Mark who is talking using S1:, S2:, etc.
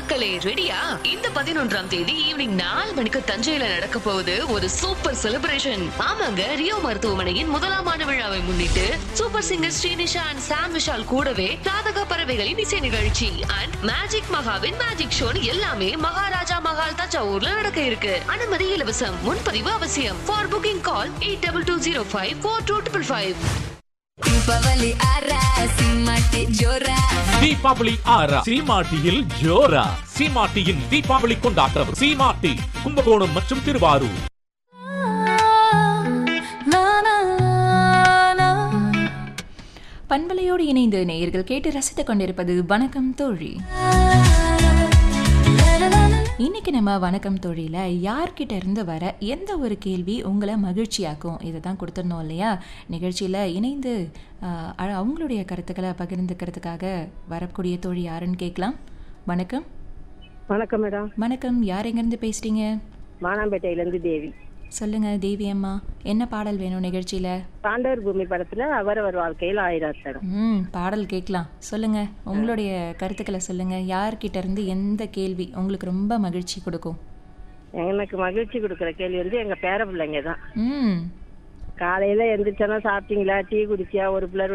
S1: மக்களே ரெடியா இந்த பதினொன்றாம் தேதி ஈவினிங் நாலு மணிக்கு தஞ்சையில நடக்க போகுது ஒரு சூப்பர் செலிப்ரேஷன் ஆமாங்க ரியோ மருத்துவமனையின் முதலாம் ஆண்டு விழாவை முன்னிட்டு super singer Srinisha and Sam Vishal கூடவே ராதக பறவைகளின் இசை நிகழ்ச்சி அண்ட் மேஜிக் மகாவின் மேஜிக் ஷோ எல்லாமே மகாராஜா மகால் தஞ்சாவூர்ல நடக்க இருக்கு அனுமதி இலவசம் முன்பதிவு அவசியம் for booking call eight double two zero five four two triple five
S2: Deepavali ಆರ ಸಿಂಹಕ್ಕೆ ಜೋರ
S3: தீபாவளி ஆரா சீமாட்டியில் ஜோரா சீமாட்டியின் தீபாவளி கொண்டாட்டம் சீமாட்டி கும்பகோணம் மற்றும் திருவாரூர்
S4: பண்பலையோடு இணைந்து நேயர்கள் கேட்டு ரசித்துக் கொண்டிருப்பது வணக்கம் தோழி இன்னைக்கு நம்ம வணக்கம் தோழியில் யார்கிட்ட இருந்து வர எந்த ஒரு கேள்வி உங்களை மகிழ்ச்சியாக்கும் இதை தான் கொடுத்துருந்தோம் இல்லையா நிகழ்ச்சியில் இணைந்து ஆஹ், அ- அவங்களுடைய கருத்துக்களை பகிர்ந்துக்கிறதுக்காக வரக்கூடிய தோழி யாருன்னு கேட்கலாம் வணக்கம்
S5: வணக்கம் மேடம்
S4: வணக்கம் யார் எங்கேருந்து பேசுகிறீங்க
S5: மானாம்பேட்டையிலேருந்து தேவி
S4: சொல்லுங்க தேவி அம்மா என்ன பாடல் வேணும் நிகழ்ச்சியில்
S5: பாண்டவர் பூமி படத்துல அவரவர் வாழ்க்கையில் ஆயிரம் தடம்
S4: ம் பாடல் கேட்கலாம் சொல்லுங்க உங்களுடைய கருத்துக்களை சொல்லுங்க யார்கிட்ட இருந்து எந்த கேள்வி உங்களுக்கு ரொம்ப மகிழ்ச்சி கொடுக்கும்
S5: எனக்கு மகிழ்ச்சி கொடுக்குற கேள்வி வந்து எங்க பேர பிள்ளைங்க தான்
S4: ம்
S5: காலையில எந்திரிச்சோன்னா சாப்பிட்டீங்களா டீ குடிச்சியா ஒரு பிள்ளை